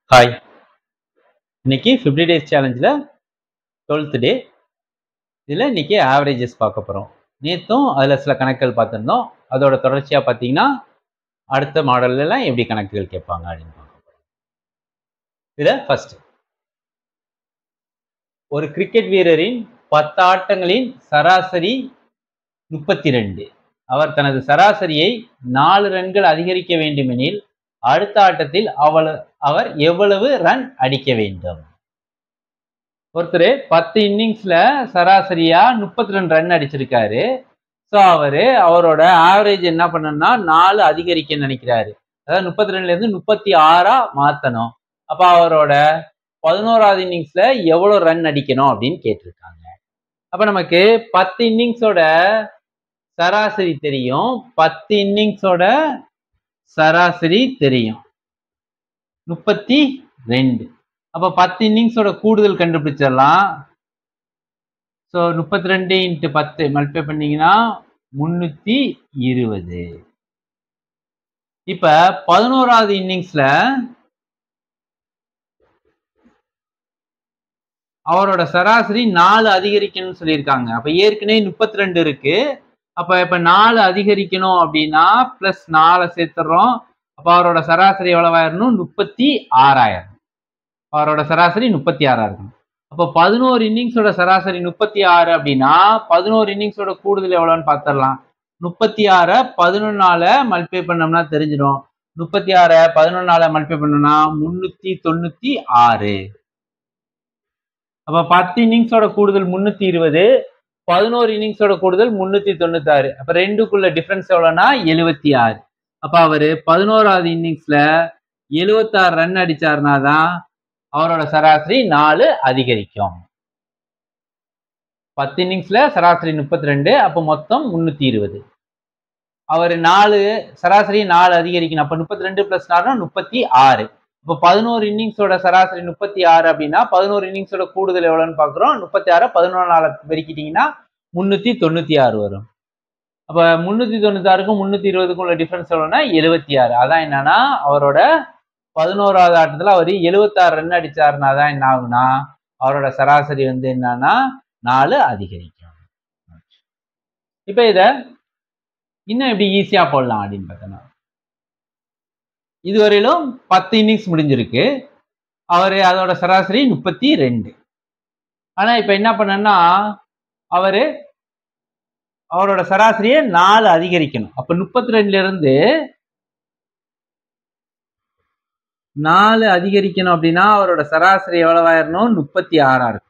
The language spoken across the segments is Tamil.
ஹாய் இன்னைக்கு ஃபிஃப்டி டேஸ் சேலஞ்சில் டுவெல்த் டே இதில் இன்னைக்கு ஆவரேஜஸ் பார்க்க போகிறோம் நேற்றும் அதில் சில கணக்குகள் பார்த்துருந்தோம் அதோட தொடர்ச்சியாக பார்த்தீங்கன்னா அடுத்த மாடல்லாம் எப்படி கணக்குகள் கேட்பாங்க அப்படின்னு பார்க்க போகிறோம் இதில் ஃபர்ஸ்ட் ஒரு கிரிக்கெட் வீரரின் பத்து ஆட்டங்களின் சராசரி முப்பத்தி ரெண்டு அவர் தனது சராசரியை நாலு ரன்கள் அதிகரிக்க வேண்டுமெனில் அடுத்த ஆட்டத்தில் அவள் அவர் எவ்வளவு ரன் அடிக்க வேண்டும் ஒருத்தர் பத்து இன்னிங்ஸ்ல சராசரியா முப்பத்தி ரெண்டு ரன் அடிச்சிருக்காரு ஸோ அவரு அவரோட ஆவரேஜ் என்ன பண்ணணும்னா நாலு அதிகரிக்க நினைக்கிறாரு அதாவது முப்பத்தி ரெண்டுல இருந்து முப்பத்தி ஆறா மாத்தணும் அப்ப அவரோட பதினோராவது இன்னிங்ஸ்ல எவ்வளவு ரன் அடிக்கணும் அப்படின்னு கேட்டிருக்காங்க அப்ப நமக்கு பத்து இன்னிங்ஸோட சராசரி தெரியும் பத்து இன்னிங்ஸோட சராசரி தெரியும் முப்பத்தி ரெண்டு அப்ப பத்து இன்னிங்ஸோட கூடுதல் கண்டுபிடிச்சிடலாம் ஸோ முப்பத்தி ரெண்டு இன்ட்டு பத்து மல்டிப்ளை பண்ணீங்கன்னா முன்னூத்தி இருபது இப்ப பதினோராவது இன்னிங்ஸ்ல அவரோட சராசரி நாலு அதிகரிக்கணும்னு சொல்லியிருக்காங்க அப்ப ஏற்கனவே முப்பத்தி ரெண்டு இருக்கு அப்ப இப்ப நாலு அதிகரிக்கணும் அப்படின்னா பிளஸ் நாலை சேர்த்துறோம் அப்ப அவரோட சராசரி எவ்வளவாயிரணும் முப்பத்தி ஆறாயிரம் அவரோட சராசரி முப்பத்தி ஆறா இருக்கணும் அப்போ பதினோரு இன்னிங்ஸோட சராசரி முப்பத்தி ஆறு அப்படின்னா பதினோரு இன்னிங்ஸோட கூடுதல் எவ்வளோன்னு பார்த்துடலாம் முப்பத்தி ஆறை பதினொன்னால மல்டிப்ளை பண்ணோம்னா தெரிஞ்சிடும் முப்பத்தி ஆறை பதினொன்னால மல்டிப்ளை பண்ணோம்னா முன்னூத்தி தொண்ணூத்தி ஆறு அப்ப பத்து இன்னிங்ஸோட கூடுதல் முன்னூத்தி இருபது பதினோரு இன்னிங்ஸோட கூடுதல் முன்னூத்தி தொண்ணூத்தாறு அப்ப ரெண்டுக்குள்ள டிஃபரன்ஸ் எவ்வளோனா எழுவத்தி ஆறு அப்ப அவரு பதினோராவது இன்னிங்ஸ்ல எழுவத்தாறு ரன் அடிச்சாருனா தான் அவரோட சராசரி நாலு அதிகரிக்கும் பத்து இன்னிங்ஸ்ல சராசரி முப்பத்தி ரெண்டு அப்போ மொத்தம் முன்னூத்தி இருபது அவர் நாலு சராசரி நாலு அதிகரிக்கணும் அப்ப முப்பத்தி ரெண்டு பிளஸ் நாலுனா முப்பத்தி ஆறு இப்போ பதினோரு இன்னிங்ஸோட சராசரி முப்பத்தி ஆறு அப்படின்னா பதினோரு இன்னிங்ஸோட கூடுதல் எவ்வளோன்னு பார்க்குறோம் முப்பத்தி ஆறு பதினொன்று நாலு பெருக்கிட்டீங்கன்னா முந்நூற்றி தொண்ணூற்றி ஆறு வரும் அப்போ முந்நூற்றி தொண்ணூத்தாறுக்கும் முந்நூற்றி இருபதுக்கும் உள்ள டிஃப்ரென்ஸ் எவ்வளோனா எழுபத்தி ஆறு அதான் என்னன்னா அவரோட பதினோராவது ஆட்டத்தில் அவர் எழுபத்தாறு ரன் அடிச்சாருனா தான் என்ன ஆகுனா அவரோட சராசரி வந்து என்னன்னா நாலு அதிகரிக்கும் இப்போ இதை இன்னும் எப்படி ஈஸியாக போடலாம் அப்படின்னு பார்த்தோன்னா இதுவரையிலும் பத்து இன்னிங்ஸ் முடிஞ்சிருக்கு அவர் அதோட சராசரி முப்பத்தி ரெண்டு ஆனா இப்ப என்ன பண்ணனா அவரு அவரோட சராசரியை நாலு அதிகரிக்கணும் அப்ப முப்பத்தி ரெண்டுல இருந்து நாலு அதிகரிக்கணும் அப்படின்னா அவரோட சராசரி எவ்வளவாயிரணும் முப்பத்தி ஆறா இருக்கும்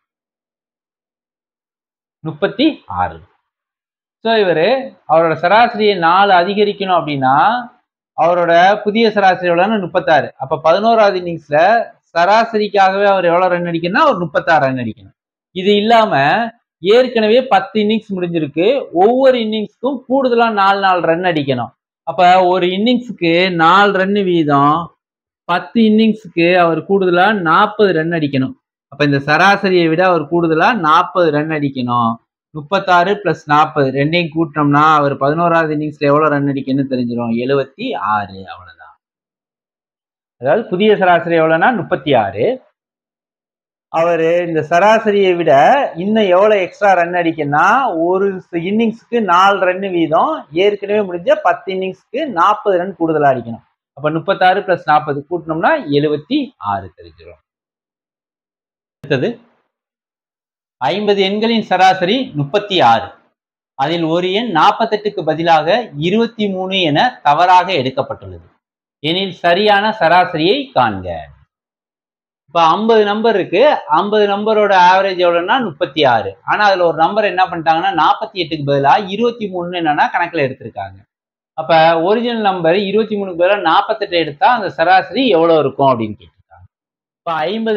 முப்பத்தி ஆறு ஸோ இவர் அவரோட சராசரியை நாலு அதிகரிக்கணும் அப்படின்னா அவரோட புதிய சராசரி எவ்வளோன்னா முப்பத்தாறு அப்போ பதினோராவது இன்னிங்ஸ்ல சராசரிக்காகவே அவர் எவ்வளோ ரன் அடிக்கணும்னா ஒரு முப்பத்தாறு ரன் அடிக்கணும் இது இல்லாம ஏற்கனவே பத்து இன்னிங்ஸ் முடிஞ்சிருக்கு ஒவ்வொரு இன்னிங்ஸ்க்கும் கூடுதலா நாலு நாலு ரன் அடிக்கணும் அப்ப ஒரு இன்னிங்ஸுக்கு நாலு ரன் வீதம் பத்து இன்னிங்ஸுக்கு அவர் கூடுதலா நாற்பது ரன் அடிக்கணும் அப்ப இந்த சராசரியை விட அவர் கூடுதலா நாற்பது ரன் அடிக்கணும் முப்பத்தாறு பிளஸ் நாற்பது ரெண்டையும் கூட்டினோம்னா அவர் பதினோராவது இன்னிங்ஸ்ல எவ்வளவு ரன் அடிக்கணும்னு தெரிஞ்சிடும் எழுபத்தி ஆறு அவ்வளவுதான் அதாவது புதிய சராசரி எவ்வளவுனா முப்பத்தி ஆறு அவரு இந்த சராசரியை விட இன்னும் எவ்வளவு எக்ஸ்ட்ரா ரன் அடிக்கணும்னா ஒரு இன்னிங்ஸ்க்கு நாலு ரன் வீதம் ஏற்கனவே முடிஞ்ச பத்து இன்னிங்ஸ்க்கு நாற்பது ரன் கூடுதலா அடிக்கணும் அப்ப முப்பத்தாறு பிளஸ் நாற்பது கூட்டினோம்னா எழுபத்தி ஆறு தெரிஞ்சிடும் அடுத்தது ஐம்பது எண்களின் சராசரி முப்பத்தி ஆறு அதில் ஒரு எண் நாற்பத்தெட்டுக்கு பதிலாக இருபத்தி மூணு என தவறாக எடுக்கப்பட்டுள்ளது எனில் சரியான சராசரியை காண்க இப்ப ஐம்பது நம்பர் இருக்கு ஐம்பது நம்பரோட ஆவரேஜ் எவ்வளவுன்னா முப்பத்தி ஆறு ஆனா அதுல ஒரு நம்பர் என்ன பண்ணிட்டாங்கன்னா நாற்பத்தி எட்டுக்கு பதிலாக இருபத்தி மூணுன்னு என்னன்னா கணக்குல எடுத்திருக்காங்க அப்ப ஒரிஜினல் நம்பர் இருபத்தி மூணுக்கு பதிலாக நாற்பத்தெட்டு எடுத்தா அந்த சராசரி எவ்வளவு இருக்கும் அப்படின்னு கேட்டிருக்காங்க இப்ப ஐம்பது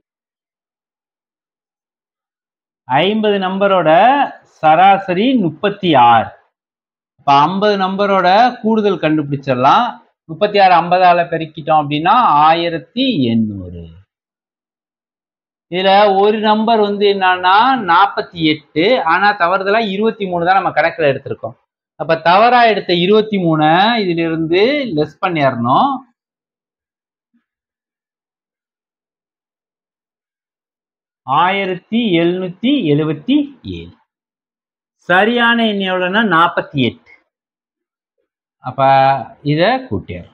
ஐம்பது நம்பரோட சராசரி முப்பத்தி ஆறு இப்போ ஐம்பது நம்பரோட கூடுதல் கண்டுபிடிச்சிடலாம் முப்பத்தி ஆறு ஐம்பதால பெருக்கிட்டோம் அப்படின்னா ஆயிரத்தி எண்ணூறு இதுல ஒரு நம்பர் வந்து என்னன்னா நாற்பத்தி எட்டு ஆனா தவறுதலா இருபத்தி மூணு தான் நம்ம கணக்குல எடுத்திருக்கோம் அப்ப தவறா எடுத்த இருபத்தி மூணை இதுல இருந்து லெஸ் பண்ணிடணும் ஆயிரத்தி எழுநூத்தி எழுபத்தி ஏழு சரியான எண் எவ்வளோன்னா நாற்பத்தி எட்டு அப்ப இத கூட்டியார்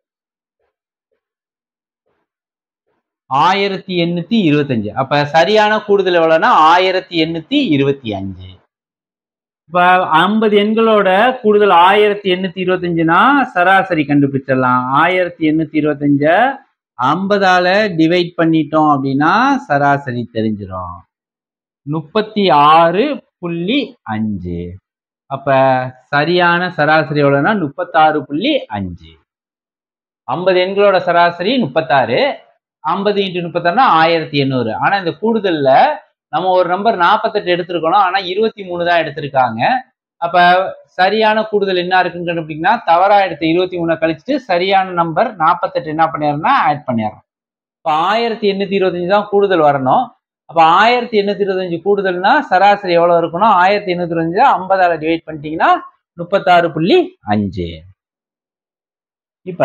ஆயிரத்தி எண்ணூத்தி இருபத்தஞ்சு அப்ப சரியான கூடுதல் எவ்வளவுன்னா ஆயிரத்தி எண்ணூத்தி இருபத்தி அஞ்சு இப்ப ஐம்பது எண்களோட கூடுதல் ஆயிரத்தி எண்ணூத்தி இருபத்தஞ்சுனா சராசரி கண்டுபிடிச்சிடலாம் ஆயிரத்தி எண்ணூத்தி இருபத்தஞ்ச ஐம்பதால டிவைட் பண்ணிட்டோம் அப்படின்னா சராசரி தெரிஞ்சிடும் முப்பத்தி ஆறு புள்ளி அஞ்சு அப்ப சரியான சராசரி எவ்வளவுன்னா முப்பத்தாறு புள்ளி அஞ்சு ஐம்பது எண்களோட சராசரி முப்பத்தாறு ஐம்பது இன்ட்டு முப்பத்தாறுனா ஆயிரத்தி எண்ணூறு ஆனா இந்த கூடுதல்ல நம்ம ஒரு நம்பர் நாற்பத்தெட்டு எடுத்திருக்கணும் ஆனா இருபத்தி மூணு தான் எடுத்திருக்காங்க அப்ப சரியான கூடுதல் என்ன இருக்குன்னு கண்டுபிடிக்கனா தவறா எடுத்த இருபத்தி மூணை கழிச்சுட்டு சரியான நம்பர் நாற்பத்தெட்டு என்ன பண்ணிடுறோம்னா ஆட் பண்ணிடுறோம் இப்போ ஆயிரத்தி எண்ணூத்தி இருபத்தஞ்சு தான் கூடுதல் வரணும் அப்ப ஆயிரத்தி எண்ணூத்தி இருபத்தஞ்சு கூடுதல்னா சராசரி எவ்வளவு இருக்கணும் ஆயிரத்தி எண்ணூத்தி இருபத்தஞ்சு ஐம்பதால டிவைட் பண்ணிட்டீங்கன்னா முப்பத்தாறு புள்ளி அஞ்சு இப்ப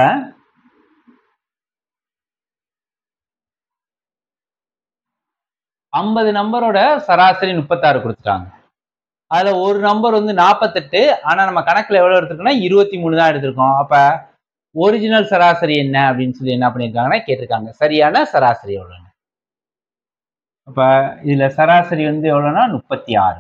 ஐம்பது நம்பரோட சராசரி முப்பத்தாறு கொடுத்துட்டாங்க அதுல ஒரு நம்பர் வந்து நாற்பத்தெட்டு ஆனா நம்ம கணக்குல எவ்வளவு எடுத்திருக்கோம்னா இருபத்தி மூணு தான் எடுத்திருக்கோம் அப்ப ஒரிஜினல் சராசரி என்ன அப்படின்னு சொல்லி என்ன பண்ணியிருக்காங்கன்னா கேட்டிருக்காங்க சரியான சராசரி எவ்வளவுன்னு அப்ப இதுல சராசரி வந்து எவ்வளவுன்னா முப்பத்தி ஆறு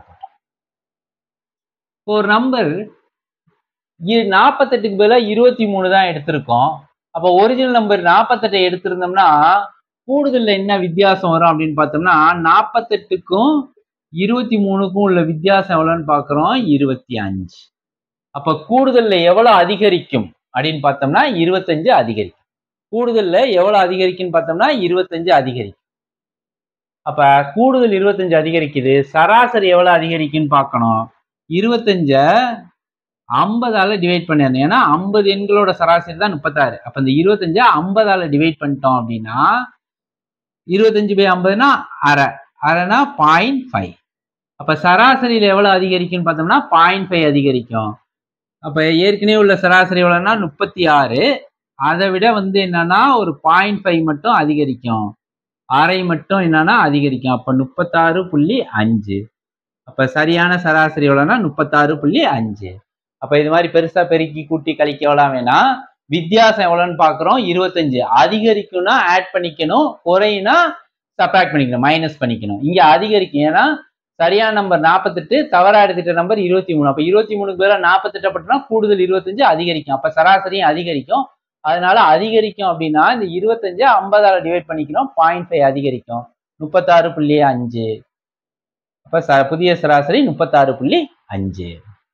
ஒரு நம்பர் நாற்பத்தெட்டுக்கு பதிலாக இருபத்தி மூணு தான் எடுத்திருக்கோம் அப்போ ஒரிஜினல் நம்பர் நாற்பத்தெட்டை எடுத்திருந்தோம்னா கூடுதல்ல என்ன வித்தியாசம் வரும் அப்படின்னு பார்த்தோம்னா நாற்பத்தெட்டுக்கும் இருபத்தி மூணுக்கும் உள்ள வித்தியாசம் எவ்வளோன்னு பார்க்குறோம் இருபத்தி அஞ்சு அப்போ கூடுதல்ல எவ்வளோ அதிகரிக்கும் அப்படின்னு பார்த்தோம்னா இருபத்தஞ்சு அதிகரிக்கும் கூடுதல்ல எவ்வளோ அதிகரிக்குன்னு பார்த்தோம்னா இருபத்தஞ்சு அதிகரிக்கும் அப்ப கூடுதல் இருபத்தஞ்சு அதிகரிக்குது சராசரி எவ்வளோ அதிகரிக்குன்னு பார்க்கணும் இருபத்தஞ்ச ஐம்பதால டிவைட் பண்ணிடணும் ஏன்னா ஐம்பது எண்களோட சராசரி தான் முப்பத்தாறு அப்ப இந்த இருபத்தஞ்ச ஐம்பதால டிவைட் பண்ணிட்டோம் அப்படின்னா இருபத்தஞ்சு பை ஐம்பதுனா அரை அரைனா பாயிண்ட் ஃபைவ் அப்ப சராசரியில எவ்வளவு அதிகரிக்கும்னு பார்த்தோம்னா பாயிண்ட் ஃபைவ் அதிகரிக்கும் அப்ப ஏற்கனவே உள்ள சராசரி எவ்வளவுனா முப்பத்தி ஆறு அதை விட வந்து என்னன்னா ஒரு பாயிண்ட் ஃபைவ் மட்டும் அதிகரிக்கும் அரை மட்டும் என்னன்னா அதிகரிக்கும் அப்ப முப்பத்தாறு புள்ளி அஞ்சு அப்ப சரியான சராசரி எவ்வளோனா முப்பத்தாறு புள்ளி அஞ்சு அப்ப இது மாதிரி பெருசா பெருக்கி கூட்டி கழிக்க எவ்வளோ வேணாம் வித்தியாசம் எவ்வளோன்னு பாக்குறோம் இருபத்தஞ்சு அதிகரிக்கும்னா ஆட் பண்ணிக்கணும் குறையினா சப்ராக்ட் பண்ணிக்கணும் மைனஸ் பண்ணிக்கணும் இங்க அதிகரிக்கும் ஏன்னா சரியான நம்பர் நாற்பத்தெட்டு தவறா எடுத்துட்ட நம்பர் இருபத்தி மூணு அப்ப இருபத்தி மூணுக்கு பேர நாற்பத்தெட்டு பட்டுனா கூடுதல் இருபத்தஞ்சு அதிகரிக்கும் அப்ப சராசரியும் அதிகரிக்கும் அதனால அதிகரிக்கும் அப்படின்னா இந்த இருபத்தஞ்சு ஐம்பதால டிவைட் பண்ணிக்கணும் பாயிண்ட் ஃபைவ் அதிகரிக்கும் முப்பத்தாறு புள்ளி அஞ்சு அப்ப ச புதிய சராசரி முப்பத்தாறு புள்ளி அஞ்சு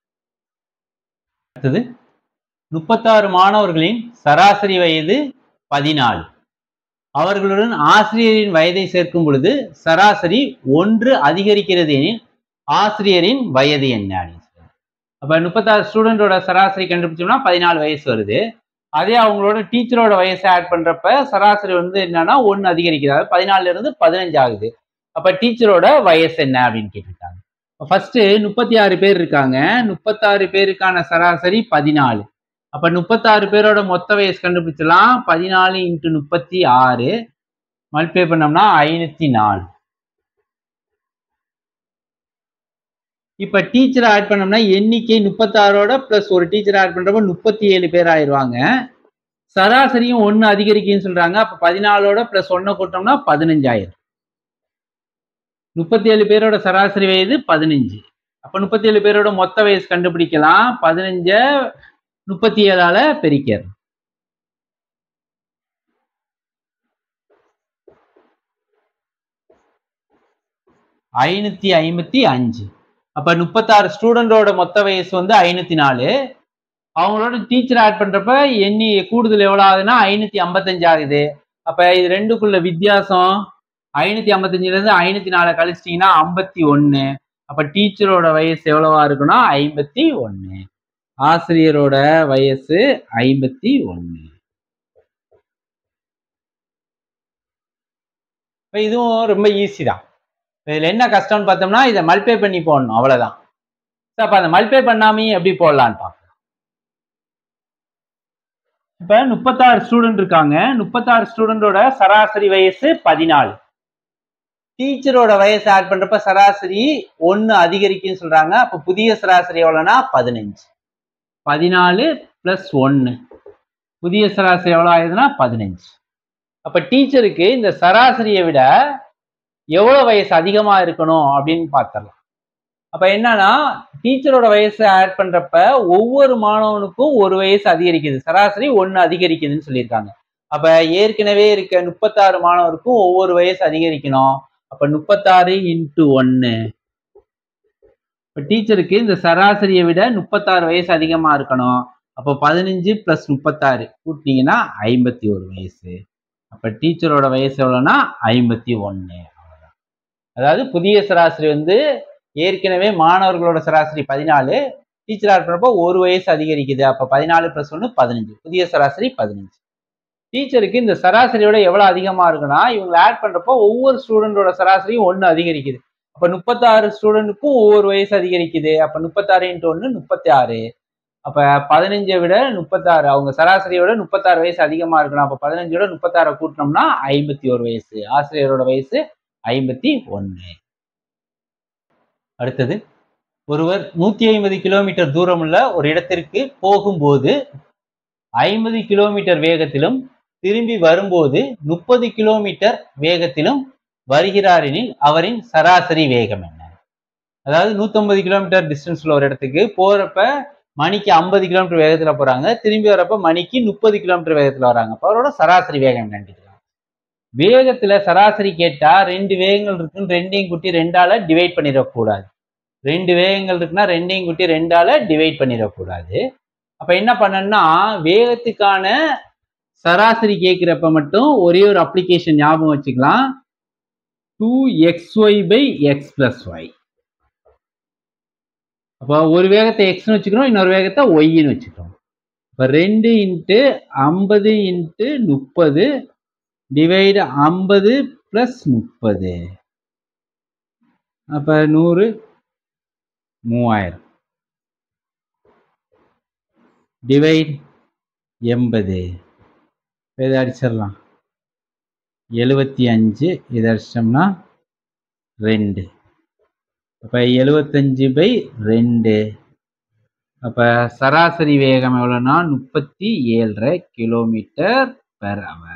அடுத்தது முப்பத்தாறு மாணவர்களின் சராசரி வயது பதினாலு அவர்களுடன் ஆசிரியரின் வயதை சேர்க்கும் பொழுது சராசரி ஒன்று அதிகரிக்கிறது எனில் ஆசிரியரின் வயது என்ன அப்படின்னு சொல்லுவாங்க அப்ப முப்பத்தாறு ஸ்டூடெண்டோட சராசரி கண்டுபிடிச்சோம்னா பதினாலு வயசு வருது அதே அவங்களோட டீச்சரோட வயசை ஆட் பண்றப்ப சராசரி வந்து என்னன்னா ஒன்று அதிகரிக்கிறது அதாவது பதினாலுல இருந்து பதினஞ்சு ஆகுது அப்ப டீச்சரோட வயசு என்ன அப்படின்னு கேட்டிருக்காங்க ஃபர்ஸ்ட் முப்பத்தி ஆறு பேர் இருக்காங்க முப்பத்தாறு பேருக்கான சராசரி பதினாலு அப்ப முப்பத்தாறு பேரோட மொத்த வயசு கண்டுபிடிச்சலாம் பதினாலு இன்ட்டு முப்பத்தி ஆறு மல்டிப்ளை பண்ணோம்னா ஐநூத்தி நாலு இப்ப டீச்சர் ஆட் பண்ணோம்னா எண்ணிக்கை முப்பத்தாறோட பிளஸ் ஒரு டீச்சர் ஆட் பண்றப்ப முப்பத்தி ஏழு பேர் ஆயிடுவாங்க சராசரியும் ஒன்னு அதிகரிக்குன்னு சொல்றாங்க அப்ப பதினாலோட பிளஸ் ஒன்னு கூட்டோம்னா பதினஞ்சாயிரம் முப்பத்தி ஏழு பேரோட சராசரி வயது பதினஞ்சு அப்ப முப்பத்தி ஏழு பேரோட மொத்த வயசு கண்டுபிடிக்கலாம் பதினஞ்ச முப்பத்தி ஏழால பெருக்கிறது ஐநூத்தி ஐம்பத்தி அஞ்சு அப்ப முப்பத்தாறு ஸ்டூடெண்டோட மொத்த வயசு வந்து ஐநூத்தி நாலு அவங்களோட டீச்சர் ஆட் பண்றப்ப எண்ணி கூடுதல் எவ்வளவு ஆகுதுன்னா ஐநூத்தி ஐம்பத்தஞ்சு ஆகுது அப்ப இது ரெண்டுக்குள்ள வித்தியாசம் ஐநூத்தி ஐம்பத்தஞ்சுல இருந்து ஐநூத்தி நாலு கழிச்சிட்டீங்கன்னா ஐம்பத்தி ஒன்னு அப்ப டீச்சரோட வயசு எவ்வளவா இருக்குன்னா ஐம்பத்தி ஒன்னு ஆசிரியரோட வயசு ஐம்பத்தி ஒன்னு இப்ப இதுவும் ரொம்ப ஈஸி தான் இதுல என்ன கஷ்டம்னு பார்த்தோம்னா இதை மல்டிப்ளை பண்ணி போடணும் அவ்வளவுதான் அப்ப அந்த மல்டிப்ளை பண்ணாமே எப்படி போடலான்னு பார்க்கலாம் இப்ப முப்பத்தாறு ஸ்டூடெண்ட் இருக்காங்க முப்பத்தாறு ஸ்டூடெண்டோட சராசரி வயசு பதினாலு டீச்சரோட வயசு ஆட் பண்றப்ப சராசரி ஒன்னு அதிகரிக்குன்னு சொல்றாங்க அப்ப புதிய சராசரி எவ்வளவுனா பதினஞ்சு பதினாலு பிளஸ் ஒன்னு புதிய சராசரி எவ்வளவு ஆயுதுன்னா பதினஞ்சு அப்ப டீச்சருக்கு இந்த சராசரியை விட எவ்வளவு வயசு அதிகமா இருக்கணும் அப்படின்னு பார்த்துடலாம் அப்ப என்னன்னா டீச்சரோட வயசை ஆட் பண்றப்ப ஒவ்வொரு மாணவனுக்கும் ஒரு வயசு அதிகரிக்குது சராசரி ஒன்னு அதிகரிக்குதுன்னு சொல்லியிருக்காங்க அப்ப ஏற்கனவே இருக்க முப்பத்தாறு மாணவருக்கும் ஒவ்வொரு வயசு அதிகரிக்கணும் அப்ப முப்பத்தாறு இன்ட்டு ஒன்னு இப்ப டீச்சருக்கு இந்த சராசரியை விட முப்பத்தாறு வயசு அதிகமா இருக்கணும் அப்போ பதினஞ்சு பிளஸ் முப்பத்தாறு கூட்டினீங்கன்னா ஐம்பத்தி ஒரு வயசு அப்ப டீச்சரோட வயசு எவ்வளோன்னா ஐம்பத்தி ஒன்று அதாவது புதிய சராசரி வந்து ஏற்கனவே மாணவர்களோட சராசரி பதினாலு டீச்சர் ஆட் பண்ணுறப்போ ஒரு வயசு அதிகரிக்குது அப்போ பதினாலு ப்ளஸ் ஒன்று பதினஞ்சு புதிய சராசரி பதினஞ்சு டீச்சருக்கு இந்த சராசரியோட எவ்வளோ அதிகமாக இருக்குன்னா இவங்களை ஆட் பண்ணுறப்போ ஒவ்வொரு ஸ்டூடெண்டோட சராசரியும் ஒன்று அதிகரிக்குது அப்போ முப்பத்தாறு ஸ்டூடெண்ட்டுக்கும் ஒவ்வொரு வயசு அதிகரிக்குது அப்போ முப்பத்தாறு இன்ட்டு ஒன்று முப்பத்தி ஆறு அப்போ பதினஞ்சை விட முப்பத்தாறு அவங்க சராசரியோட முப்பத்தாறு வயசு அதிகமாக இருக்கணும் அப்போ பதினஞ்சோட முப்பத்தாறை கூட்டினோம்னா ஐம்பத்தி ஒரு வயசு ஆசிரியரோட வயசு ஐம்பத்தி ஒன்று அடுத்தது ஒருவர் நூத்தி ஐம்பது கிலோமீட்டர் தூரமுள்ள ஒரு இடத்திற்கு போகும்போது ஐம்பது கிலோமீட்டர் வேகத்திலும் திரும்பி வரும்போது முப்பது கிலோமீட்டர் வேகத்திலும் வருகிறார் எனில் அவரின் சராசரி வேகம் என்ன அதாவது நூத்தம்பது கிலோமீட்டர் டிஸ்டன்ஸ்ல ஒரு இடத்துக்கு போறப்ப மணிக்கு ஐம்பது கிலோமீட்டர் வேகத்துல போறாங்க திரும்பி வரப்ப மணிக்கு முப்பது கிலோமீட்டர் வேகத்துல வராங்க அப்ப அவரோட சராசரி வேகம் என்னன்னு வேகத்துல சராசரி கேட்டா ரெண்டு வேகங்கள் இருக்குன்னு ரெண்டையும் குட்டி ரெண்டால டிவைட் பண்ணிடக்கூடாது ரெண்டு வேகங்கள் இருக்குன்னா ரெண்டையும் குட்டி ரெண்டால டிவைட் பண்ணிடக்கூடாது அப்ப என்ன பண்ணணும்னா வேகத்துக்கான சராசரி கேட்கிறப்ப மட்டும் ஒரே ஒரு அப்ளிகேஷன் ஞாபகம் வச்சுக்கலாம் two x y by x plus y அப்போ ஒரு வேகத்தை எக்ஸ்னு வச்சுக்கிறோம் இன்னொரு வேகத்தை ஒய்ன்னு வச்சுக்கிறோம் இப்போ ரெண்டு இன்ட்டு ஐம்பது இன்ட்டு முப்பது டிவைடு ஐம்பது ப்ளஸ் முப்பது அப்போ நூறு மூவாயிரம் டிவைட் எண்பது இதை அடிச்சிடலாம் எழுபத்தி அஞ்சு இதை அடிச்சிட்டோம்னா ரெண்டு அப்போ எழுபத்தஞ்சு பை ரெண்டு அப்போ சராசரி வேகம் எவ்வளோன்னா முப்பத்தி ஏழரை கிலோமீட்டர் பெர் அவர்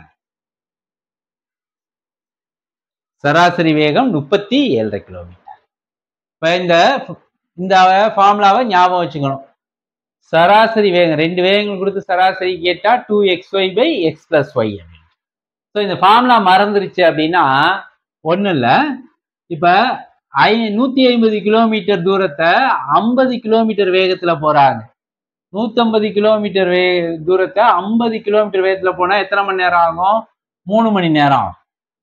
சராசரி வேகம் முப்பத்தி ஏழரை கிலோமீட்டர் இப்போ இந்த இந்த ஃபார்முலாவை ஞாபகம் வச்சுக்கணும் சராசரி வேகம் ரெண்டு வேகங்கள் கொடுத்து சராசரி கேட்டால் two x y by x plus y அப்படின்னு ஸோ இந்த ஃபார்முலா மறந்துருச்சு அப்படின்னா ஒன்றும் இல்லை இப்போ ஐ நூற்றி ஐம்பது கிலோமீட்டர் தூரத்தை ஐம்பது கிலோமீட்டர் வேகத்தில் போகிறாங்க நூற்றம்பது கிலோமீட்டர் வே தூரத்தை ஐம்பது கிலோமீட்டர் வேகத்தில் போனால் எத்தனை மணி நேரம் ஆகும் மூணு மணி நேரம் ஆகும்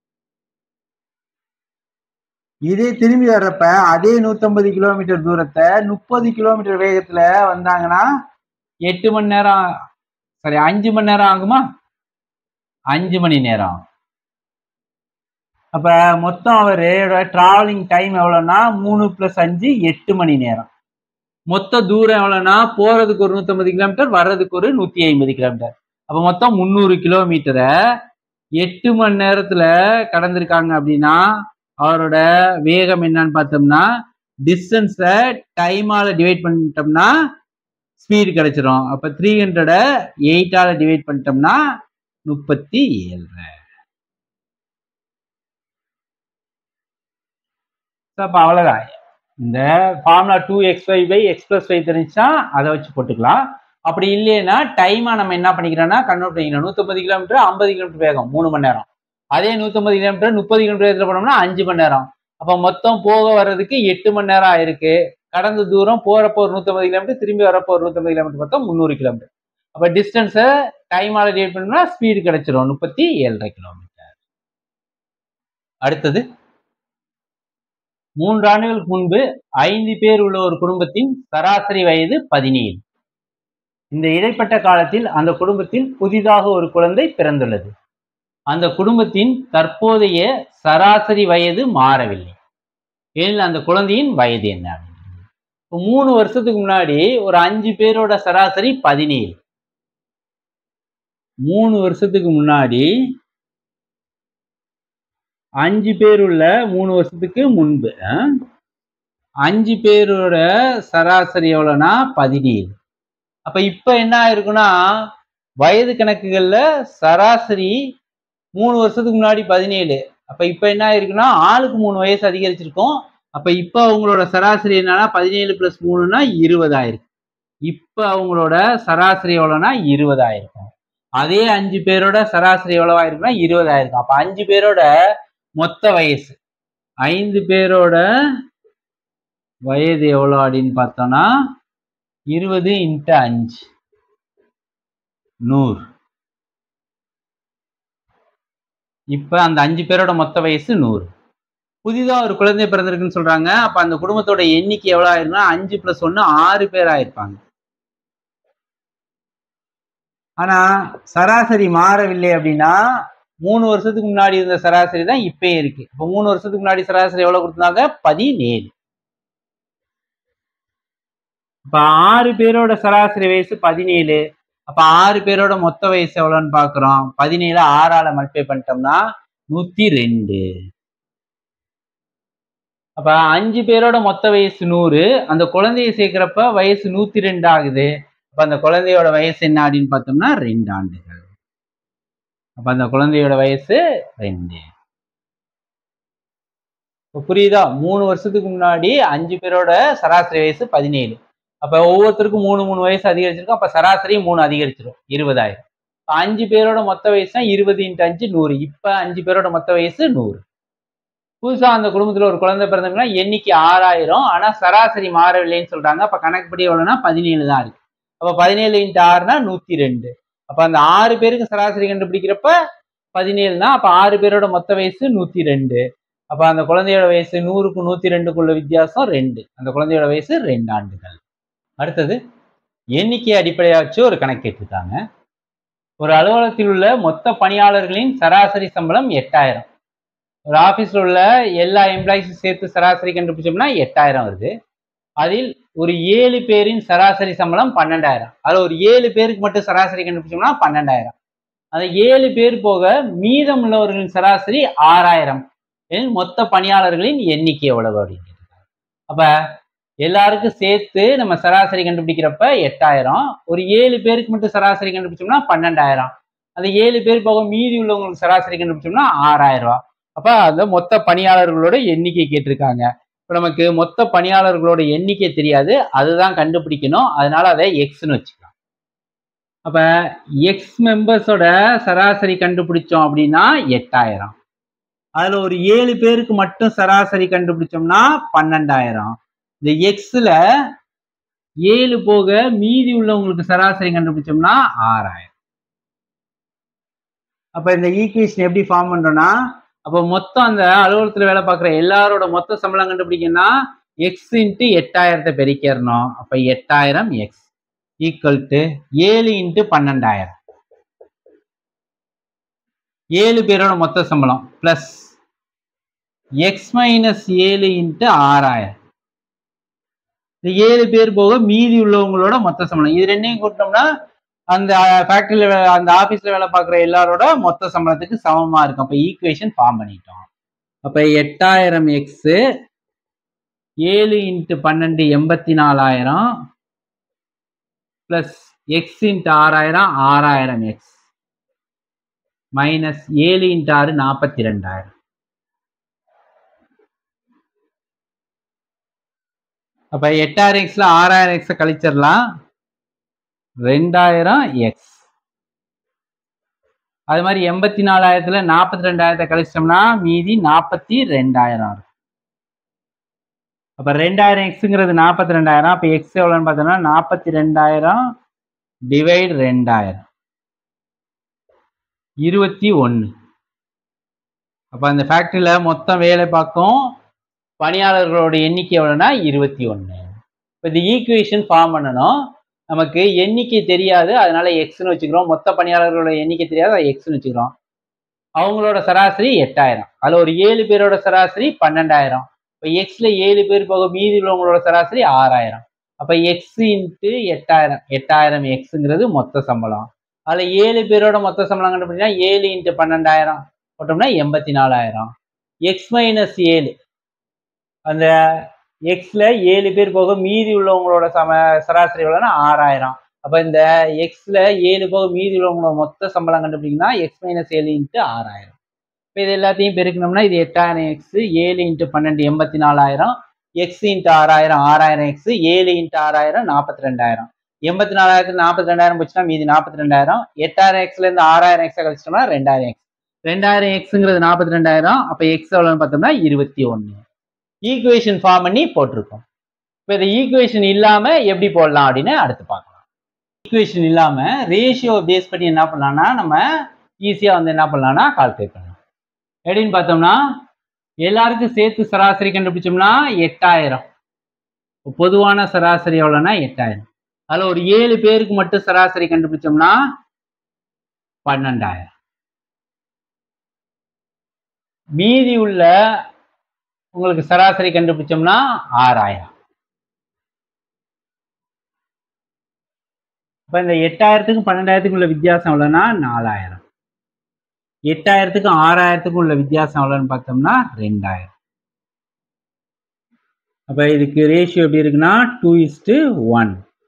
இதே திரும்பி வர்றப்ப அதே நூத்தம்பது கிலோமீட்டர் தூரத்தை முப்பது கிலோமீட்டர் வேகத்துல வந்தாங்கன்னா எட்டு மணி நேரம் சாரி அஞ்சு மணி நேரம் ஆகுமா அஞ்சு மணி நேரம் அப்ப மொத்தம் அவரோட டிராவலிங் டைம் எவ்வளோன்னா மூணு பிளஸ் அஞ்சு எட்டு மணி நேரம் மொத்த தூரம் எவ்வளோன்னா போறதுக்கு ஒரு நூத்தம்பது கிலோமீட்டர் வர்றதுக்கு ஒரு நூத்தி ஐம்பது கிலோமீட்டர் அப்ப மொத்தம் முந்நூறு கிலோமீட்டரை எட்டு மணி நேரத்துல கடந்திருக்காங்க அப்படின்னா அவரோட வேகம் என்னன்னு பார்த்தோம்னா டிஸ்டன்ஸை டைமால டிவைட் பண்ணிட்டோம்னா ஸ்பீடு கிடைச்சிரும் அப்போ த்ரீ ஹண்ட்ரடை எயிட்டால டிவைட் பண்ணிட்டோம்னா முப்பத்தி ஏழு அப்போ அவ்வளோதான் இந்த formula two x five by x plus five தெரிஞ்சுன்னா அதை வச்சு போட்டுக்கலாம் அப்படி இல்லைன்னா டைமாக நம்ம என்ன பண்ணிக்கிறோம்னா கன்வெர்ட் பண்ணிக்கணும் நூற்றம்பது கிலோமீட்டர் ஐம்பது கிலோமீட்டர் வேகம் மூணு மணி நேரம் அதே நூற்றம்பது கிலோமீட்டர் முப்பது கிலோமீட்டர் வேகத்தில் போனோம்னா அஞ்சு மணி நேரம் அப்போ மொத்தம் போக வர்றதுக்கு எட்டு மணி நேரம் ஆயிருக்கு கடந்த தூரம் போகிறப்போ ஒரு நூற்றம்பது கிலோமீட்டர் திரும்பி வரப்போ ஒரு நூற்றம்பது கிலோமீட்டர் மொத்தம் முந்நூறு கிலோமீட்டர் அப்போ டிஸ்டன்ஸை டைமால டிவைட் பண்ணோம்னா ஸ்பீடு கிடைச்சிரும் முப்பத்தி ஏழரை கிலோமீட்டர் அடுத்தது மூன்று ஆண்டுகளுக்கு முன்பு ஐந்து பேர் உள்ள ஒரு குடும்பத்தின் சராசரி வயது பதினேழு இந்த இடைப்பட்ட காலத்தில் அந்த குடும்பத்தில் புதிதாக ஒரு குழந்தை பிறந்துள்ளது அந்த குடும்பத்தின் தற்போதைய சராசரி வயது மாறவில்லை ஏனில் அந்த குழந்தையின் வயது என்ன இப்போ மூணு வருஷத்துக்கு முன்னாடி ஒரு அஞ்சு பேரோட சராசரி பதினேழு மூணு வருஷத்துக்கு முன்னாடி அஞ்சு பேர் உள்ள மூணு வருஷத்துக்கு முன்பு ஆ? அஞ்சு பேரோட சராசரி எவ்வளோனா பதினேழு அப்ப இப்ப என்ன ஆயிருக்குன்னா வயது கணக்குகள்ல சராசரி மூணு வருஷத்துக்கு முன்னாடி பதினேழு அப்ப இப்ப என்ன ஆயிருக்குன்னா ஆளுக்கு மூணு வயசு அதிகரிச்சிருக்கும் அப்ப இப்ப அவங்களோட சராசரி என்னன்னா பதினேழு பிளஸ் மூணுனா இருபதாயிரம் இப்ப அவங்களோட சராசரி எவ்வளோனா இருபதாயிருக்கும் அதே அஞ்சு பேரோட சராசரி எவ்வளவா இருக்குன்னா இருபதாயிருக்கும் அப்ப அஞ்சு பேரோட மொத்த வயசு ஐந்து பேரோட வயது எவ்வளோ அப்படின்னு பார்த்தோம்னா இருபது இன்ட்டு அஞ்சு நூறு இப்ப அந்த அஞ்சு பேரோட மொத்த வயசு நூறு புதிதா ஒரு குழந்தை பிறந்திருக்குன்னு சொல்றாங்க அப்ப அந்த குடும்பத்தோட எண்ணிக்கை எவ்வளவு ஆயிருக்குன்னா அஞ்சு பிளஸ் ஒன்னு ஆறு பேர் ஆயிருப்பாங்க ஆனா சராசரி மாறவில்லை அப்படின்னா மூணு வருஷத்துக்கு முன்னாடி இருந்த சராசரி தான் இப்பயே இருக்கு இப்ப மூணு வருஷத்துக்கு முன்னாடி சராசரி எவ்வளவு கொடுத்தாங்க பதினேழு இப்ப ஆறு பேரோட சராசரி வயசு பதினேழு அப்ப ஆறு பேரோட மொத்த வயசு எவ்வளவுன்னு பாக்குறோம் பதினேழு ஆறால மல்டிப்ளை பண்ணிட்டோம்னா நூத்தி ரெண்டு அப்ப அஞ்சு பேரோட மொத்த வயசு நூறு அந்த குழந்தைய சேர்க்கிறப்ப வயசு நூத்தி ரெண்டு ஆகுது அப்ப அந்த குழந்தையோட வயசு என்ன அப்படின்னு பார்த்தோம்னா ரெண்டு ஆண்டுகள் அப்ப அந்த குழந்தையோட வயசு ரெண்டு இப்ப புரியுதா மூணு வருஷத்துக்கு முன்னாடி அஞ்சு பேரோட சராசரி வயசு பதினேழு அப்ப ஒவ்வொருத்தருக்கும் மூணு மூணு வயசு அதிகரிச்சிருக்கும் அப்ப சராசரி மூணு அதிகரிச்சிடும் இருபதாயிரம் இப்ப அஞ்சு பேரோட மொத்த வயசுனா இருபது இன்ட்டு அஞ்சு நூறு இப்ப அஞ்சு பேரோட மொத்த வயசு நூறு புதுசா அந்த குடும்பத்துல ஒரு குழந்தை பிறந்தவங்கன்னா எண்ணிக்கை ஆறாயிரம் ஆனா சராசரி மாறவில்லைன்னு சொல்றாங்க அப்ப கணக்குப்படி எவ்வளவுனா பதினேழு தான் இருக்கு அப்ப பதினேழு இன்ட்டு ஆறுனா நூத்தி ரெண்டு அப்ப அந்த ஆறு பேருக்கு சராசரி கண்டுபிடிக்கிறப்ப பதினேழு தான் அப்ப ஆறு பேரோட மொத்த வயசு நூத்தி ரெண்டு அப்ப அந்த குழந்தையோட வயசு நூறுக்கு நூத்தி ரெண்டுக்குள்ள வித்தியாசம் ரெண்டு அந்த குழந்தையோட வயசு ரெண்டு ஆண்டுகள் அடுத்தது எண்ணிக்கையை அடிப்படையாக வச்சு ஒரு கணக்கு கேட்டிருக்காங்க ஒரு அலுவலகத்தில் உள்ள மொத்த பணியாளர்களின் சராசரி சம்பளம் எட்டாயிரம் ஒரு ஆபீஸ்ல உள்ள எல்லா எம்ப்ளாயிஸும் சேர்த்து சராசரி கண்டுபிடிச்சோம்னா எட்டாயிரம் வருது அதில் ஒரு ஏழு பேரின் சராசரி சம்பளம் பன்னெண்டாயிரம் அதுல ஒரு ஏழு பேருக்கு மட்டும் சராசரி கண்டுபிடிச்சோம்னா பன்னெண்டாயிரம் அந்த ஏழு பேர் போக மீதம் உள்ளவர்களின் சராசரி ஆறாயிரம் எனில் மொத்த பணியாளர்களின் எண்ணிக்கை எவ்வளவு அப்படின்னு கேட்டிருக்காங்க. அப்ப எல்லாருக்கும் சேர்த்து நம்ம சராசரி கண்டுபிடிக்கிறப்ப எட்டாயிரம் ஒரு ஏழு பேருக்கு மட்டும் சராசரி கண்டுபிடிச்சோம்னா பன்னெண்டாயிரம் அந்த ஏழு பேர் போக மீதி உள்ளவங்களுக்கு சராசரி கண்டுபிடிச்சோம்னா ஆறாயிரம் ரூபாய் அப்ப அந்த மொத்த பணியாளர்களோட எண்ணிக்கை கேட்டிருக்காங்க இப்ப நமக்கு மொத்த பணியாளர்களோட எண்ணிக்கை தெரியாது அதுதான் கண்டுபிடிக்கணும் அதனால அதை எக்ஸ்னு வச்சுக்கலாம் அப்ப எக்ஸ் மெம்பர்ஸோட சராசரி கண்டுபிடிச்சோம் அப்படின்னா எட்டாயிரம் அதுல ஒரு ஏழு பேருக்கு மட்டும் சராசரி கண்டுபிடிச்சோம்னா பன்னெண்டாயிரம் இந்த எக்ஸ்ல ஏழு போக மீதி உள்ளவங்களுக்கு சராசரி கண்டுபிடிச்சோம்னா ஆறாயிரம் அப்ப இந்த ஈக்குவேஷன் எப்படி ஃபார்ம் பண்றோம்னா அப்ப மொத்தம் அந்த அலுவலகத்துல வேலை பார்க்குற எல்லாரோட மொத்த சம்பளம் கண்டுபிடிக்கணும்னா எக்ஸ் இன்ட்டு எட்டாயிரத்தை பெருக்கிறணும் அப்ப எட்டாயிரம் எக்ஸ் ஈக்குவல் டு ஏழு இன்ட்டு பன்னெண்டாயிரம் ஏழு பேரோட மொத்த சம்பளம் பிளஸ் எக்ஸ் மைனஸ் ஏழு இன்ட்டு ஆறாயிரம் இந்த ஏழு பேர் போக மீதி உள்ளவங்களோட மொத்த சம்பளம் இது ரெண்டையும் கூட்டோம்னா அந்த ஃபேக்டரியில அந்த ஆபீஸ்ல வேலை பார்க்குற எல்லாரோட மொத்த சம்பளத்துக்கு சமமா இருக்கும் அப்ப ஈக்குவேஷன் ஃபார்ம் பண்ணிட்டோம் அப்ப எட்டாயிரம் எக்ஸ் ஏழு இன்ட்டு பன்னெண்டு எண்பத்தி நாலாயிரம் பிளஸ் எக்ஸ் இன்ட்டு ஆறாயிரம் ஆறாயிரம் எக்ஸ் மைனஸ் ஏழு இன்ட்டு ஆறு நாற்பத்தி ரெண்டாயிரம் அப்ப எட்டாயிரம் எக்ஸ்ல ஆறாயிரம் எக்ஸை கழிச்சிடலாம் ரெண்டாயிரம் எக்ஸ் அது மாதிரி எண்பத்தி நாலாயிரத்துல நாற்பத்தி ரெண்டாயிரத்தை கழிச்சிட்டோம்னா மீதி நாற்பத்தி ரெண்டாயிரம் இருக்கும் அப்ப ரெண்டாயிரம் எக்ஸுங்கிறது நாற்பத்தி ரெண்டாயிரம் அப்ப எக்ஸ் எவ்வளோன்னு பார்த்தோம்னா நாற்பத்தி ரெண்டாயிரம் டிவைட் ரெண்டாயிரம் இருபத்தி ஒன்று அப்ப அந்த ஃபேக்டரியில மொத்தம் வேலை பார்க்கும் பணியாளர்களோட எண்ணிக்கை எவ்வளோன்னா இருபத்தி ஒன்று இப்போ இந்த ஈக்குவேஷன் ஃபார்ம் பண்ணணும் நமக்கு எண்ணிக்கை தெரியாது அதனால எக்ஸ்னு வச்சுக்கிறோம் மொத்த பணியாளர்களோட எண்ணிக்கை தெரியாது அதை எக்ஸ்னு வச்சுக்கிறோம் அவங்களோட சராசரி எட்டாயிரம் அதில் ஒரு ஏழு பேரோட சராசரி பன்னெண்டாயிரம் இப்போ எக்ஸ்ல ஏழு பேர் போக மீதி உள்ளவங்களோட சராசரி ஆறாயிரம் அப்போ எக்ஸ் இன்ட்டு எட்டாயிரம் எட்டாயிரம் எக்ஸுங்கிறது மொத்த சம்பளம் அதில் ஏழு பேரோட மொத்த சம்பளம் கண்டுபிடிச்சா ஏழு இன்ட்டு பன்னெண்டாயிரம் போட்டோம்னா எண்பத்தி நாலாயிரம் எக்ஸ் மைனஸ் ஏழு அந்த எக்ஸ்ல ஏழு பேர் போக மீதி உள்ளவங்களோட சம சராசரி எவ்வளோன்னா ஆறாயிரம் அப்போ இந்த எக்ஸ்ல ஏழு போக மீதி உள்ளவங்களோட மொத்த சம்பளம் கண்டுபிடிக்கணும்னா எக்ஸ் மைனஸ் ஏழு இன்ட்டு ஆறாயிரம் இப்போ இது எல்லாத்தையும் பெருக்கணும்னா இது எட்டாயிரம் எக்ஸ் ஏழு இன்ட்டு பன்னெண்டு எண்பத்தி நாலாயிரம் எக்ஸ் இன்ட்டு ஆறாயிரம் ஆறாயிரம் எக்ஸ் ஏழு இன்ட்டு ஆறாயிரம் நாற்பத்தி ரெண்டாயிரம் எண்பத்தி நாலாயிரத்து நாற்பத்தி ரெண்டாயிரம் போச்சுன்னா மீதி நாற்பத்தி ரெண்டாயிரம் எட்டாயிரம் எக்ஸ்ல இருந்து ஆறாயிரம் எக்ஸை கழிச்சிட்டோம்னா ரெண்டாயிரம் எக்ஸ் ரெண்டாயிரம் எக்ஸுங்கிறது நாற்பத்தி ரெண்டாயிரம் அப்போ எக்ஸ் எவ்வளோன்னு பார்த்தோம்னா இருபத்தி ஒன்று ஈக்குவேஷன் ஃபார்ம் பண்ணி போட்டிருக்கோம் இப்போ இந்த ஈக்குவேஷன் இல்லாமல் எப்படி போடலாம் அப்படின்னு அடுத்து பார்க்கலாம் ஈக்குவேஷன் இல்லாமல் ரேஷியோ பேஸ் பண்ணி என்ன பண்ணலாம்னா நம்ம ஈஸியாக வந்து என்ன பண்ணலாம்னா கால்குலேட் பண்ணலாம் எப்படின்னு பார்த்தோம்னா எல்லாருக்கும் சேர்த்து சராசரி கண்டுபிடிச்சோம்னா எட்டாயிரம் பொதுவான சராசரி எவ்வளோன்னா எட்டாயிரம் அதில் ஒரு ஏழு பேருக்கு மட்டும் சராசரி கண்டுபிடிச்சோம்னா பன்னெண்டாயிரம் மீதி உள்ள உங்களுக்கு சராசரி கண்டுபிடிச்சோம்னா ஆறாயிரம் இப்போ இந்த எட்டாயிரத்துக்கும் பன்னெண்டாயிரத்துக்கும் உள்ள வித்தியாசம் எவ்வளோன்னா நாலாயிரம் எட்டாயிரத்துக்கும் ஆறாயிரத்துக்கும் உள்ள வித்தியாசம் எவ்வளோன்னு பார்த்தோம்னா ரெண்டாயிரம் அப்போ இதுக்கு ரேஷியோ எப்படி இருக்குன்னா டூ இஸ்டு ஒன்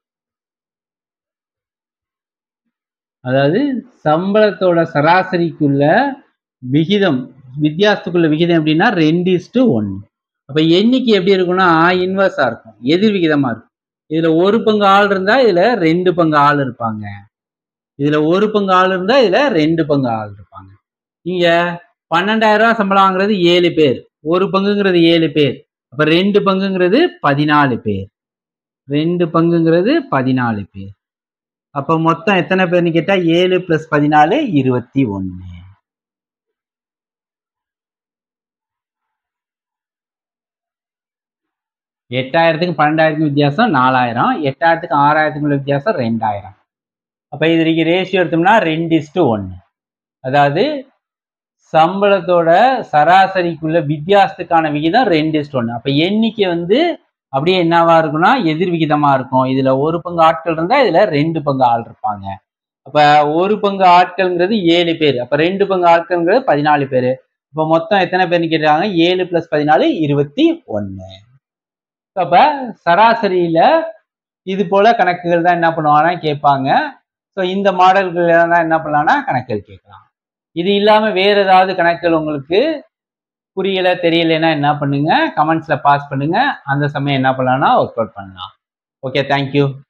அதாவது சம்பளத்தோட சராசரிக்குள்ள விகிதம் வித்தியாசத்துக்குள்ள விகிதம் எப்படின்னா ரெண்டு இஸ்டு ஒன்று அப்போ எண்ணிக்கை எப்படி இருக்கும்னா இன்வர்ஸாக இருக்கும் எதிர் விகிதமாக இருக்கும் இதில் ஒரு பங்கு ஆள் இருந்தால் இதில் ரெண்டு பங்கு ஆள் இருப்பாங்க இதில் ஒரு பங்கு ஆள் இருந்தால் இதில் ரெண்டு பங்கு ஆள் இருப்பாங்க இங்கே பன்னெண்டாயிரம் ரூபா சம்பளம் வாங்குறது ஏழு பேர் ஒரு பங்குங்கிறது ஏழு பேர் அப்போ ரெண்டு பங்குங்கிறது பதினாலு பேர் ரெண்டு பங்குங்கிறது பதினாலு பேர் அப்போ மொத்தம் எத்தனை பேர்னு கேட்டால் ஏழு ப்ளஸ் பதினாலு இருபத்தி ஒன்று எட்டாயிரத்துக்கு பன்னெண்டாயிரத்துக்கு வித்தியாசம் நாலாயிரம் எட்டாயிரத்துக்கு ஆறாயிரத்துக்கு உள்ள வித்தியாசம் ரெண்டாயிரம் அப்போ இதுக்கு ரேஷியோ எடுத்தோம்னா ரெண்டு இஸ்டு ஒன்று அதாவது சம்பளத்தோட சராசரிக்குள்ள வித்தியாசத்துக்கான விகிதம் ரெண்டு இஸ்டு ஒன்று அப்போ எண்ணிக்கை வந்து அப்படியே என்னவா இருக்கும்னா எதிர் விகிதமா இருக்கும் இதுல ஒரு பங்கு ஆட்கள் இருந்தா இதுல ரெண்டு பங்கு ஆள் இருப்பாங்க அப்ப ஒரு பங்கு ஆட்கள்ங்கிறது ஏழு பேர் அப்ப ரெண்டு பங்கு ஆட்கள்ங்கிறது பதினாலு பேர் இப்ப மொத்தம் எத்தனை பேர்னு கேட்டாங்க ஏழு பிளஸ் பதினாலு இருபத்தி ஒன்னு அப்ப சராசரியில இது போல கணக்குகள் தான் என்ன பண்ணுவாங்கன்னா கேட்பாங்க ஸோ இந்த மாடல்கள் தான் என்ன பண்ணலாம்னா கணக்குகள் கேட்கலாம் இது இல்லாம வேற ஏதாவது கணக்குகள் உங்களுக்கு புரியல தெரியலைன்னா என்ன பண்ணுங்க கமெண்ட்ஸ்ல பாஸ் பண்ணுங்க அந்த சமயம் என்ன பண்ணலாம்னா ஒர்க் அவுட் பண்ணலாம் ஓகே தேங்க்யூ